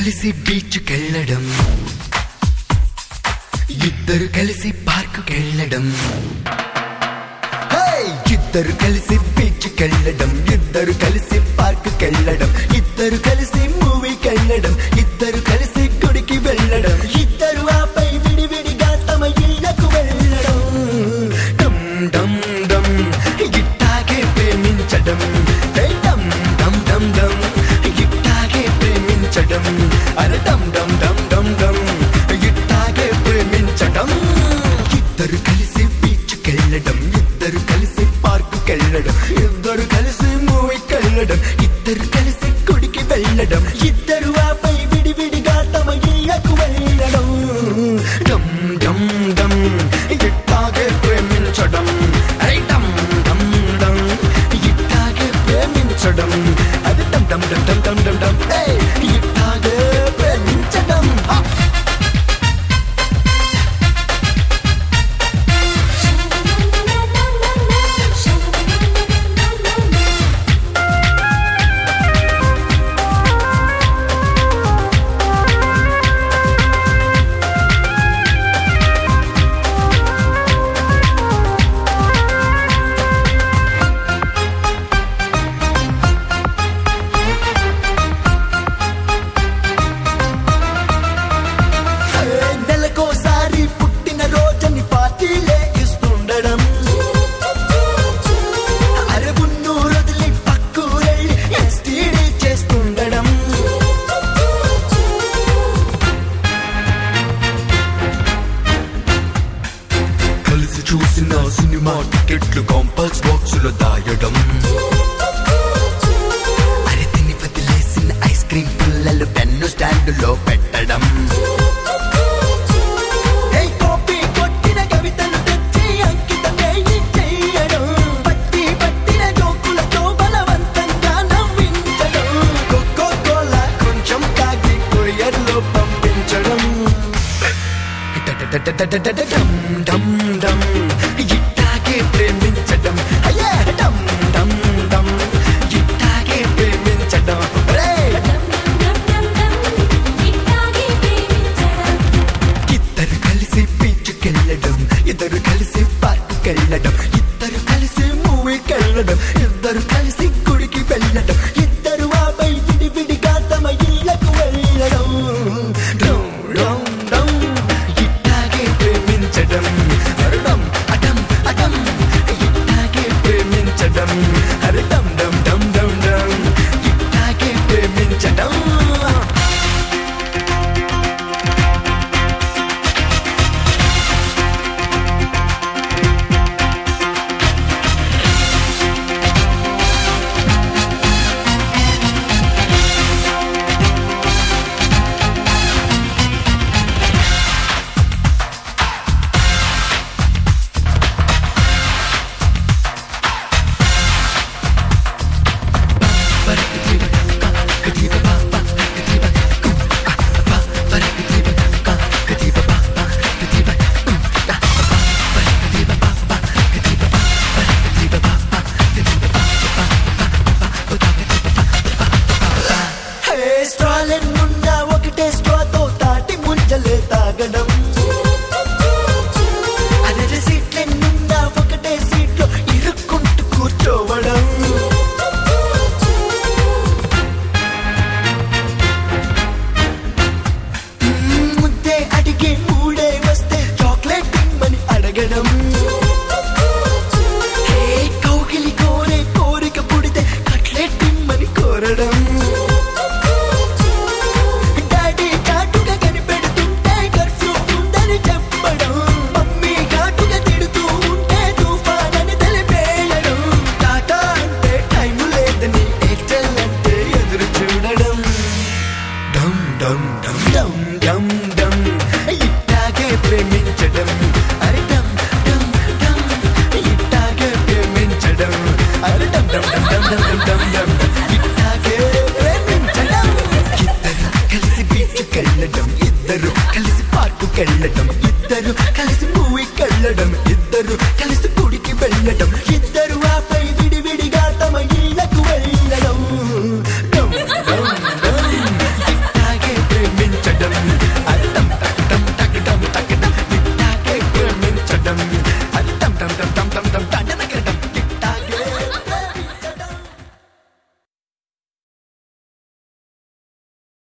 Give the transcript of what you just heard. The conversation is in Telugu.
కలిసి బీచ్కెళ్ళడం ఇద్దరు కలిసి పార్కుకెళ్ళడం హే! ఇద్దరు కలిసి బీచ్కెళ్ళడం ఇద్దరు కలిసి పార్కుకెళ్ళడం ఇద్దరు కలిసి మూవీకెళ్ళడం ఇద్దరు కలిసి గుడికి వెళ్ళడం ఇద్దరు ఆపై విడివిడిగా తమ ఇళ్లకు వెళ్ళడం డమ్ డమ్ డమ్ ఇట్టాగే ప్రేమించడం హే! డమ్ డమ్ డమ్ డమ్ ఇట్టాగే ప్రేమించడం అరే డమ్ డమ్ డమ్ డమ్ డమ్ ఇట్టాగే ప్రేమించడం ఇద్దరు కలిసి బీచ్కెళ్ళడం ఇద్దరు కలిసి పార్కుకెళ్ళడం ఇద్దరు కలిసి మూవీకెళ్ళడం ఇద్దరు కలిసి గుడికి వెళ్ళడం ఇద్దరు ఆపై విడివిడిగా తమ ఇళ్లకు వెళ్ళడం డమ్ డమ్ డమ్ ఇట్టాగే ప్రేమించడం అరే డమ్ డమ్ డమ్ ఇట్టాగే ప్రేమించడం అది డమ్ డమ్ డమ్ డమ్ డమ్ డమ్ డమ్ ఏయ్! ఇట్టాగే ప్రేమించడం హా! నెలకోసారి పుట్టిన రోజని పార్టీలే ఇస్తుండడం అరబున్ను వదిలి పక్కూరెళ్ళి ఎస్టీడీ చేస్తుండడం కలిసి చూసిన సినిమా టికెట్లు కాంపల్స్ బాక్స్ లో దాయడం అరే తిని వదిలేసిన ఐస్ క్రీమ్ పుల్లలు పెన్ను స్టాండ్ లో పెట్టడం ఏయ్ కాపీ కొట్టిన కవితను తెచ్చి అంకితమే చెయ్యడం పట్టి పట్టిన జోకులతో బలవంతంగా నవ్వించడం కోకో కోలా కొంచెం తాగి కొరియర్ లో పంపించడం డమ్ డమ్ డమ్ ఇట్టాగే ప్రేమించడం అయ్యే డమ్ డమ్ డమ్ ఇట్టాగే ప్రేమించడం రే ఇద్దరు కలిసి బీచ్కెళ్ళడం ఇద్దరు కలిసి పార్కుకెళ్ళడం ఇద్దరు కలిసి మూవీకెళ్ళడం ఇద్దరు కలిసి గుడికి వెళ్ళడం ఇద్దరు ఆపై విడివిడిగా తమ ఇళ్లకు వెళ్ళడం డమ్ డమ్ డమ్ ఇట్టాగే ప్రేమించడం అరడం అటం అటం ఇట్టాగే ప్రేమించడం అరడం డమ్ డమ్ డమ్ డమ్ ఇట్టాగే ప్రేమించడం హే స్ట్రాలెన్నున్న ఒకటే స్ట్రాతో తాటి ముంజలే తాగడం అదే సీట్లెన్నున్న ఒకటే సీట్లో ఇరుక్కుంటూ కూర్చోవడం మ్మ్, ముద్దే అడిగి మూడే వస్తే చాక్లెట్ ఇమ్మని అడగడం హే కౌగిలి కోరే కోరిక పుడితే కట్లెట్ ఇమ్మని కోరడం డాడీ ఘాటుగా కనిపెడుతుంటే కర్ఫ్యూ ఉందని చెప్పడం మమ్మీ ఘాటుగా తిడుతూ ఉంటే తుఫాన్ అని తెలిపేయడం టాటా అంటే టైం లేదని ఎయిర్టెల్ అంటే ఎదురు చూడడం డమ్ డమ్ డమ్ డమ్ డమ్ డమ్ ఇట్టాగే ప్రేమించడం అరే డమ్ డమ్ డమ్ ఇట్టాగే ప్రేమించడం అరే డమ్ డమ్ డమ్ డమ్ డమ్ డమ్ డమ్ డమ్ ఇట్టాగే ప్రేమించడం ఇద్దరు కలిసి బీచ్కెళ్ళడం ఇద్దరు కలిసి పార్కుకెళ్ళడం ఇద్దరు కలిసి మూవీకెళ్ళడం ఇద్దరు కలిసి గుడికి వెళ్ళడం